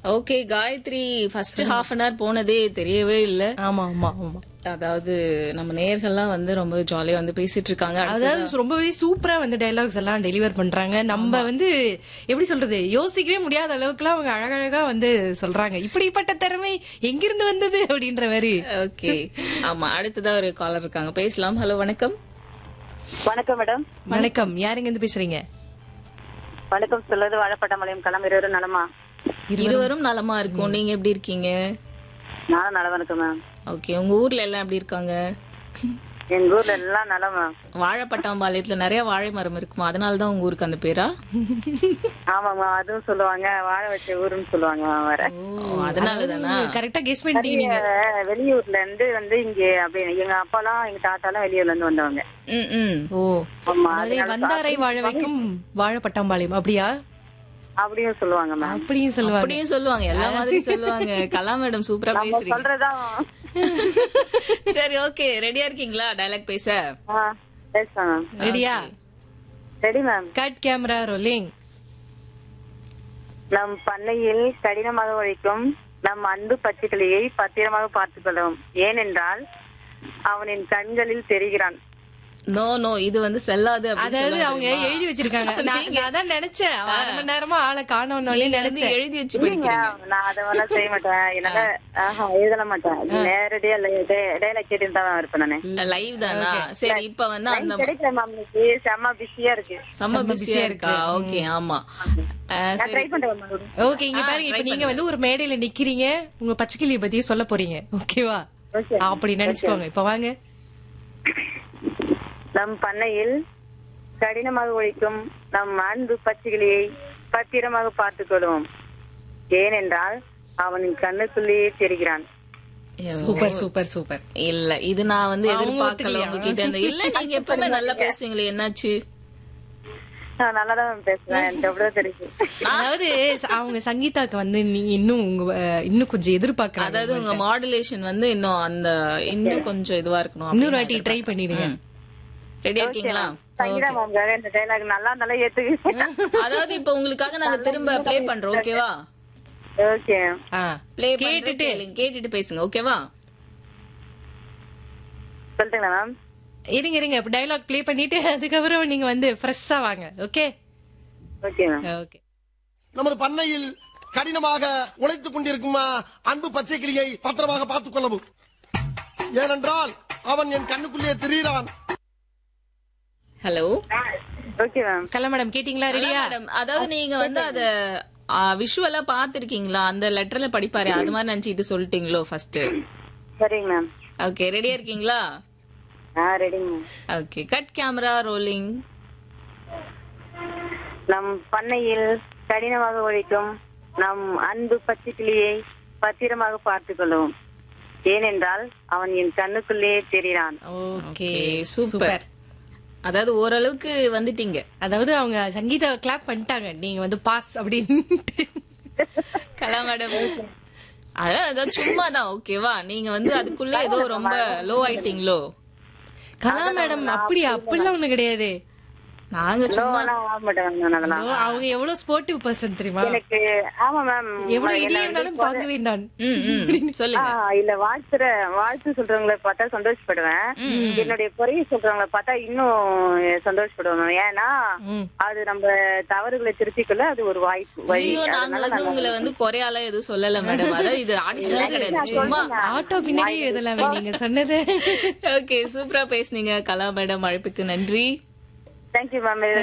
Okay Gayathri first half an hour போனதே தெரியவே இல்ல ஆமா ஆமா ஆமா அதாவது நம்ம நேயர்கள்லாம் வந்து ரொம்ப ஜாலியா வந்து பேசிட்டு இருக்காங்க அதாவது ரொம்பவே சூப்பரா வந்து டைலாக்ஸ் எல்லாம் டெலிவர் பண்றாங்க நம்ம வந்து எப்படி சொல்றது யோசிக்கவே முடியாத அளவுக்குலாம் அவங்க அழகழகா வந்து சொல்றாங்க இப்படிப்பட்ட திறமை எங்கிருந்து வந்தது அப்படின்ற மாதிரி ஓகே ஆமா அடுத்ததா ஒரு காலர் இருக்காங்க பேசலாம் ஹலோ வணக்கம் வணக்கம் மேடம் வணக்கம் யாருங்க இருந்து பேசுறீங்க வணக்கம் சொல்றது வாழப்பட்டமலையம் களம் இருவரும் நலமா இருவரும் நலமா இருக்கும் நீங்க எப்படி இருக்கீங்க நானும் நலம் இருக்கேன் மேம் ஓகே உங்க ஊர்ல எல்லாம் எப்படி இருக்காங்க எங்க ஊர்ல எல்லாம் நலம் மேம் வாழைப்பட்டாம்பாளையத்துல நிறைய வாழை மரம் இருக்குமா அதனால தான் உங்க ஊருக்கு அந்த பேரா ஆமாங்க அதுவும் சொல்லுவாங்க வாழ வச்ச ஊருன்னு சொல்லுவாங்க மேம் வேற ஓ, அதனால தானா கரெக்டா கெஸ் பண்ணிட்டீங்க நீங்க அஹ் வெளியூர்ல இருந்து வந்து இங்க அப்படி எங்க அப்பாலாம் எங்க தாத்தாலாம் வெளியூர்ல இருந்து வந்தவங்க ம் ம் ஓ ஆமா அதாவது வந்தாரை வாழ வைக்கும் வாழப்பட்டாம்பாளையம் அப்படியா அப்படியும் சொல்லுவாங்க மேம் அப்படியும் சொல்லுவாங்க அப்படியும் சொல்லுவாங்க எல்லா மாதிரி சொல்லுவாங்க கலா மேடம் சூப்பரா பேசுறீங்க சொல்றதுதான் சரி ஓகே ரெடியா இருக்கீங்களா டயலாக் பேச ஆ, பேசுறேன் மேம் ரெடியா ready ma'am cut camera rolling நம் பண்ணையில் கடினமாக உழைக்கும் நம் அன்பு பச்சைக்கிளியை பத்திரமாக பார்த்துக் கொள்ளவும் ஏனென்றால் அவனின் கண்களில் தெரிகிறான் நோ நோ இது வந்து செல்லாது அப்படின்னு அதாவது சொல்ல அவங்க தெரியுமா? எழுதி வச்சிருக்காங்க நான் நான் அதான் நினைச்சேன் அரை மணி நேரமா ஆளை காணோம்னு நீங்க வந்து நினைச்சேன் எழுதி வச்சு படிக்கிறீங்க நான் அதெல்லாம் செய்ய மாட்டேன் என்னால ஆஹா, எழுதல மாட்டேன் நேரடியா இடையில கேட்டு தான் இருப்பேன் நானு லைவ் தானா சரி இப்ப வந்து அந்த கிடைக்கல மேம் இன்னைக்கு செம்ம பிஸியா இருக்கு செம்ம பிஸியா இருக்கா ஓகே ஆமா அஹ், நான் ட்ரை பண்றேன் மேம் ஓகே இங்க பாருங்க இப்ப நீங்க வந்து ஒரு மேடையில நிக்கிறீங்க உங்க பச்சைக்கிளிய பத்தி சொல்ல போறீங்க ஓகேவா Okay. அப்படி நினைச்சுக்கோங்க இப்ப வாங்க நம் பண்ணையில் கடினமாக உழைக்கும் நம் அன்பு பச்சைக்கிளியை பத்திரமாக பார்த்துக் கொள்வோம் ஏனென்றால் அவனின் கண்ணுக்குள்ளேயே தெரிகிறான் சூப்பர் சூப்பர் சூப்பர் இல்ல இது நான் வந்து அவங்க எதிர்பார்க்கல ஒத்துக்கலையா? உங்ககிட்ட இருந்து இல்ல நீங்க எப்பவுமே நல்லா பேசுவீங்களே என்னாச்சு நான் நல்லா தான் பேசுவேன் எனக்கு எவ்வளவு தெரியும் அதாவது அவங்க சங்கீதாக்கு வந்து நீங்க இன்னும் உங்க அஹ், இன்னும் கொஞ்சம் எதிர்பார்க்கறாங்க அதாவது உங்க மாடுலேஷன் வந்து இன்னும் அந்த இன்னும் கொஞ்சம் இதுவா இருக்கணும் இன்னொரு வாட்டி ட்ரை பண்ணிடுங்க ரெடியா இருக்கீங்களா சங்கீதா மேம் இந்த டைலாக் நல்லா இருந்தாலும் ஏத்துக்கு அதாவது இப்ப உங்களுக்காக நாங்க திரும்ப ப்ளே பண்றோம் ஓகேவா ஓகே ஆ, ப்ளே கேட்டுட்டு கேட்டுட்டு கேட்டுட்டு பேசுங்க ஓகேவா சொல்லிட்டுங்களா மேம் இருங்க இருங்க இப்ப டயலாக் ப்ளே பண்ணிட்டு அதுக்கப்புறம் நீங்க வந்து ஃப்ரெஷ்ஷா வாங்க ஓகே ஓகே மேம் ஓகே நமது பண்ணையில் கடினமாக உழைத்துக் கொண்டிருக்கும் ஆ, அன்பு பச்சை கிளியை பத்திரமாக பார்த்துக் கொள்ளவும் ஏனென்றால் அவன் என் கண்ணுக்குள்ளே திரிகிறான் ஹலோ ஓகே மேம் கல்ல மேடம் கேட்டீங்களா ரெடியா மேடம் அதாவது நீங்க வந்து அத விஷுவலா பாத்திருக்கீங்களா அந்த லெட்டர்ல படிப்பாரு அது மாதிரி நினைச்சிட்டு சொல்லிட்டீங்களோ ஃபர்ஸ்ட் சரிங்க மேம் ஓகே ரெடியா இருக்கீங்களா ஆ ரெடிங்க ma'am okay cut camera rolling நம் பண்ணையில் கடினமாக உழைக்கும் நம் அன்பு பச்சைக்கிளியை பத்திரமாக பார்த்துக் கொள்ளவும் ஏனென்றால் அவன் என் கண்ணுக்குள்ளே தெரிகிறான் ஓகே சூப்பர் சூப்பர் அதாவது ஓரளவுக்கு வந்துட்டீங்க அதாவது அவங்க சங்கீதா கிளாப் பண்ணிட்டாங்க நீங்க வந்து பாஸ் அப்படின்னு கலா மேடம் அதான் அதான் சும்மா தான் ஓகேவா நீங்க வந்து அதுக்குள்ள ஏதோ ரொம்ப லோ ஆயிட்டீங்களோ கலா மேடம் அப்படியா அப்படிலாம் ஒண்ணு கிடையாது நாங்க சும்மா லோவெல்லாம் ஆக மாட்டேன் மேம் அதெல்லாம் ஐயோ, அவங்க எவ்வளவு ஸ்போர்ட்டிவ் பர்சன் தெரியுமா எனக்கு ஆமா மேம் எவ்வளவு இடி இருந்தாலும் தாங்கவே நான் ம், ம், சொல்லுங்க இல்ல வாழ்த்துற வாழ்த்து சொல்றவங்களை பார்த்தா சந்தோஷப்படுவேன் என்னுடைய குறைய சொல்றவங்களை பார்த்தா இன்னும் சந்தோஷப்படுவேன் மேம். ஏன்னா ம். அது நம்ம தவறுகளை திருத்திக்கொள்ள அது ஒரு வாய்ப்பு வழி ஐயோ நாங்க வந்து உங்களை வந்து குறையால எதுவும் சொல்லல மேடம் அதாவது இது ஆடிஷனே கிடையாது சும்மா ஆட்டோ பின்னாடி எழுதலாமே நீங்க சொன்னது ஓகே சூப்பரா பேசுனீங்க கலா மேடம் அழைப்புக்கு நன்றி தேங்க்யூ மேம்